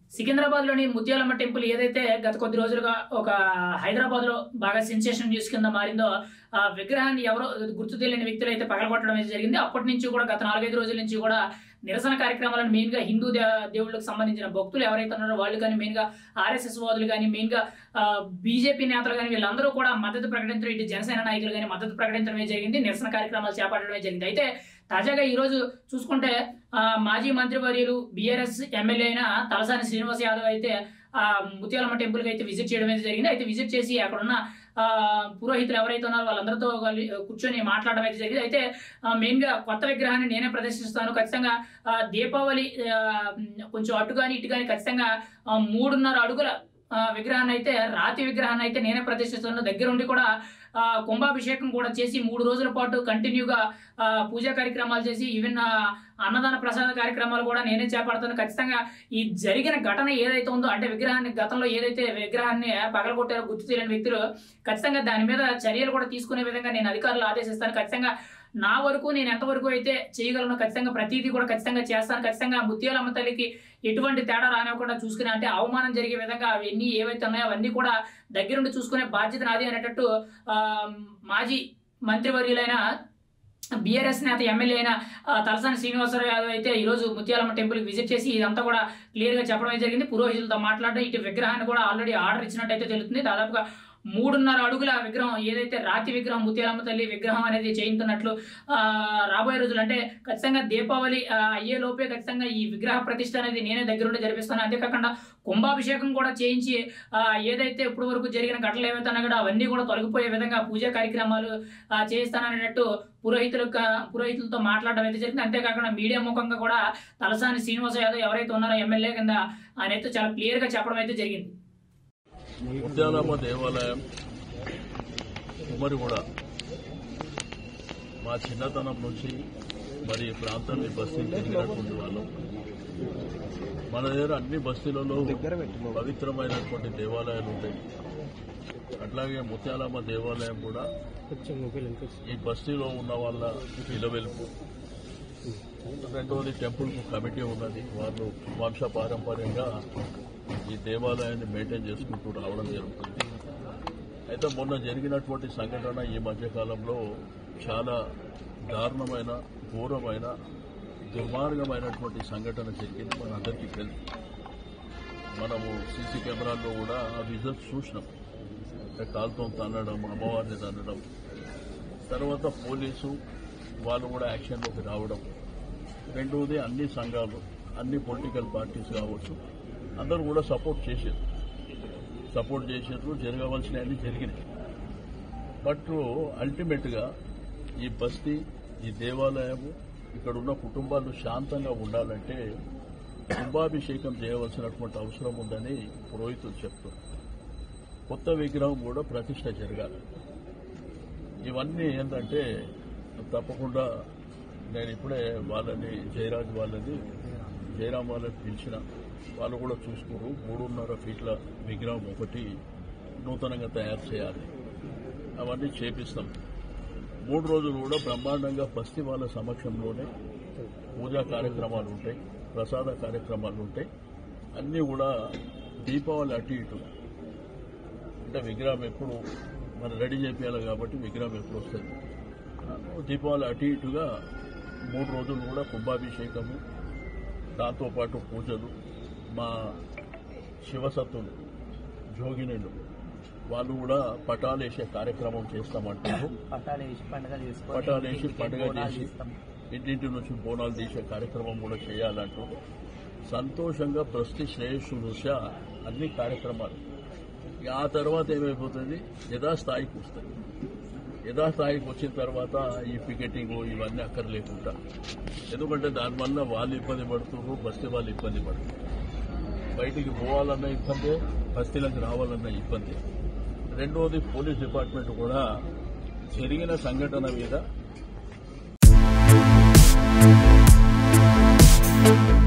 సికింద్రాబాద్ లోని ముత్యాలమ్మ టెంపుల్ ఏదైతే గత కొద్ది రోజులుగా ఒక హైదరాబాద్ లో బాగా సెన్సేషన్ న్యూస్ కింద మారిందో ఆ విగ్రహాన్ని ఎవరో గుర్తు తెలియని వ్యక్తులు అయితే పగలగొట్టడం అయితే జరిగింది అప్పటి నుంచి కూడా గత నాలుగైదు రోజుల నుంచి కూడా నిరసన కార్యక్రమాలను మెయిన్ గా హిందూ దే- దేవుళ్ళకి సంబంధించిన భక్తులు ఎవరైతే ఉన్నారో వాళ్ళు కానీ మెయిన్ గా ఆర్ఎస్ఎస్ వాదులు కానీ మెయిన్ గా బీజేపీ నేతలు కానీ వీళ్ళందరూ కూడా మద్దతు ప్రకటించడం ఇటు జనసేన నాయకులు కానీ మద్దతు ప్రకటించడమే జరిగింది నిరసన కార్యక్రమాలు చేపట్టడమే జరిగింది అయితే తాజాగా ఈ రోజు చూసుకుంటే ఆ, మాజీ మంత్రివర్యులు బీఆర్ఎస్ ఎమ్మెల్యే అయిన తలసాని శ్రీనివాస్ యాదవ్ అయితే ఆ ముత్యాలమ్మ టెంపుల్ కి అయితే విజిట్ చేయడం అయితే జరిగింది అయితే విజిట్ చేసి అక్కడ ఉన్న ఆ, పురోహితులు ఎవరైతే ఉన్నారో వాళ్ళందరితో కలిసి కూర్చొని మాట్లాడడం అయితే జరిగింది అయితే మెయిన్ గా కొత్త విగ్రహాన్ని నేనే ప్రదర్శిస్తాను ఖచ్చితంగా ఆ, దీపావళి ఆ, కొంచెం అటు కానీ ఇటు కానీ ఖచ్చితంగా ఆ, మూడున్నర అడుగుల ఆ, విగ్రహాన్ని అయితే రాతి విగ్రహాన్ని అయితే నేనే ప్రదర్శిస్తాను దగ్గరుండి కూడా ఆ, కుంభాభిషేకం కూడా చేసి మూడు రోజుల పాటు కంటిన్యూగా ఆ, పూజా కార్యక్రమాలు చేసి ఈవెన్ ఆ, అన్నదాన ప్రసాద కార్యక్రమాలు కూడా నేనే చేపడతాను ఖచ్చితంగా ఈ జరిగిన ఘటన ఏదైతే ఉందో అంటే విగ్రహాన్ని గతంలో ఏదైతే విగ్రహాన్ని పగలగొట్టారో గుర్తు తెలియని వ్యక్తులు ఖచ్చితంగా దాని మీద చర్యలు కూడా తీసుకునే విధంగా నేను అధికారులు ఆదేశిస్తాను ఖచ్చితంగా నా వరకు నేను ఎంతవరకు అయితే చేయగలను ఖచ్చితంగా ప్రతిదీ కూడా ఖచ్చితంగా చేస్తాను ఖచ్చితంగా ముత్యాలమ్మ తల్లికి ఎటువంటి తేడా రానివ్వకుండా చూసుకునే అంటే అవమానం జరిగే విధంగా అవన్నీ ఏవైతే ఉన్నాయో అవన్నీ కూడా దగ్గరుండి చూసుకునే బాధ్యత నాది అనేటట్టు ఆ, మాజీ మంత్రివర్యులైన బీఆర్ఎస్ నేత ఎమ్మెల్యే అయిన ఆ, తలసాని శ్రీనివాసరావు యాదవ్ అయితే ఈ రోజు ముత్యాలమ్మ టెంపుల్ విజిట్ చేసి ఇదంతా కూడా క్లియర్ గా చెప్పడం అయితే జరిగింది పురోహితులతో మాట్లాడడం ఇటు విగ్రహాన్ని కూడా ఆల్రెడీ ఆర్డర్ ఇచ్చినట్టు అయితే తెలుస్తుంది దాదాపుగా మూడున్నర అడుగుల విగ్రహం ఏదైతే రాతి విగ్రహం ముత్యాలమ్మ తల్లి విగ్రహం అనేది చేయించున్నట్లు ఆ, రాబోయే రోజులు అంటే ఖచ్చితంగా దీపావళి ఆ, అయ్యే లోపే ఖచ్చితంగా ఈ విగ్రహ ప్రతిష్ట అనేది నేనే దగ్గరుండి జరిపిస్తాను అంతేకాకుండా కుంభాభిషేకం కూడా చేయించి ఆ, ఏదైతే ఇప్పటి వరకు జరిగిన ఘటనలు ఏవైతే ఉన్నాయో కూడా అవన్నీ కూడా తొలగిపోయే విధంగా పూజా కార్యక్రమాలు ఆ, చేయిస్తాననేటట్టు పురోహితులు పురోహితులతో మాట్లాడడం అయితే జరిగింది అంతేకాకుండా మీడియా ముఖంగా కూడా తలసాని శ్రీనివాస యాదవ్ ఎవరైతే ఉన్నారో ఎమ్మెల్యే కింద ఆయన అయితే చాలా క్లియర్ గా చెప్పడం అయితే జరిగింది ముత్యాలమ్మ దేవాలయం ఉమ్మడి కూడా మా చిన్నతనం నుంచి మరి ఈ ప్రాంతాన్ని బస్తీ తిరిగినటువంటి వాళ్ళం మన దగ్గర అన్ని బస్తీలలో పవిత్రమైనటువంటి దేవాలయాలు ఉంటాయి అట్లాగే ముత్యాలమ్మ దేవాలయం కూడా ఈ బస్తీలో ఉన్న వాళ్ళ ఇలవెలుపు రెండవది టెంపుల్ కు కమిటీ ఉన్నది వాళ్ళు వంశ పారంపర్యంగా ఈ దేవాలయాన్ని మెయింటైన్ చేసుకుంటూ రావడం జరుగుతుంది అయితే మొన్న జరిగినటువంటి సంఘటన ఈ మధ్యకాలంలో చాలా దారుణమైన ఘోరమైన దుర్మార్గమైనటువంటి సంఘటన జరిగింది మన అందరికీ తెలుసు మనము సీసీ కెమెరాల్లో కూడా ఆ విజువల్స్ చూసినాం అంటే కాలుతో తన్నడం అమ్మవారిని తన్నడం తర్వాత పోలీసు వాళ్ళు కూడా యాక్షన్లోకి రావడం రెండవది అన్ని సంఘాలు అన్ని పొలిటికల్ పార్టీస్ కావచ్చు అందరూ కూడా సపోర్ట్ చేశారు సపోర్ట్ చేసారు జరగవలసినవన్నీ జరిగినాయి బట్ అల్టిమేట్గా ఈ బస్తీ ఈ దేవాలయము ఇక్కడ ఉన్న కుటుంబాలు శాంతంగా ఉండాలంటే కుంభాభిషేకం చేయవలసినటువంటి అవసరం ఉందని పురోహితులు చెప్తున్నారు కొత్త విగ్రహం కూడా ప్రతిష్ట జరగాలి ఇవన్నీ ఏంటంటే తప్పకుండా నేను ఇప్పుడే వాళ్ళని జయరాజ్ వాళ్ళని జయరాం వాళ్ళని పిలిచిన వాళ్ళు కూడా చూసుకున్నారు మూడున్నర ఫీట్ల విగ్రహం ఒకటి నూతనంగా తయారు చేయాలి అవన్నీ చేపిస్తాం మూడు రోజులు కూడా బ్రహ్మాండంగా బస్తీ వాళ్ళ సమక్షంలోనే పూజా కార్యక్రమాలు ఉంటాయి ప్రసాద కార్యక్రమాలు ఉంటాయి అన్నీ కూడా దీపావళి అటు ఇటు అంటే విగ్రహం ఎప్పుడు మనం రెడీ చేపించాలి కాబట్టి విగ్రహం ఎప్పుడు వస్తుంది దీపావళి అటు ఇటుగా మూడు రోజులు కూడా కుంభాభిషేకము దాంతోపాటు పూజలు మా శివసత్తులు జోగినీలు వాళ్ళు కూడా పటాలు వేసే కార్యక్రమం చేస్తామంటారు పటాలు వేసి పండుగ చేసుకొని పటాలు వేసి ఇంటింటికి పండుగ బోనాలు చేసి చేస్తాం. ఇంటింటి నుంచి బోనాలు తీసే కార్యక్రమం కూడా చేయాలంటూ సంతోషంగా ప్రస్తుతి శ్రేయస్సు దృష్ట్యా అన్ని కార్యక్రమాలు ఇక ఆ తర్వాత ఏమైపోతుంది యథాస్థాయికి వస్తుంది యథాస్థాయికి వచ్చిన తర్వాత ఈ పికెటింగ్ ఇవన్నీ అక్కర్లేకుండా ఎందుకంటే దానివల్ల వాళ్ళు ఇబ్బంది పడుతున్నారు బస్తీ వాళ్ళు ఇబ్బంది పడుతున్నారు బయటికి పోవాలన్న ఇబ్బందే బస్తీలకు రావాలన్న ఇబ్బంది రెండవది పోలీస్ డిపార్ట్మెంట్ కూడా జరిగిన సంఘటన మీద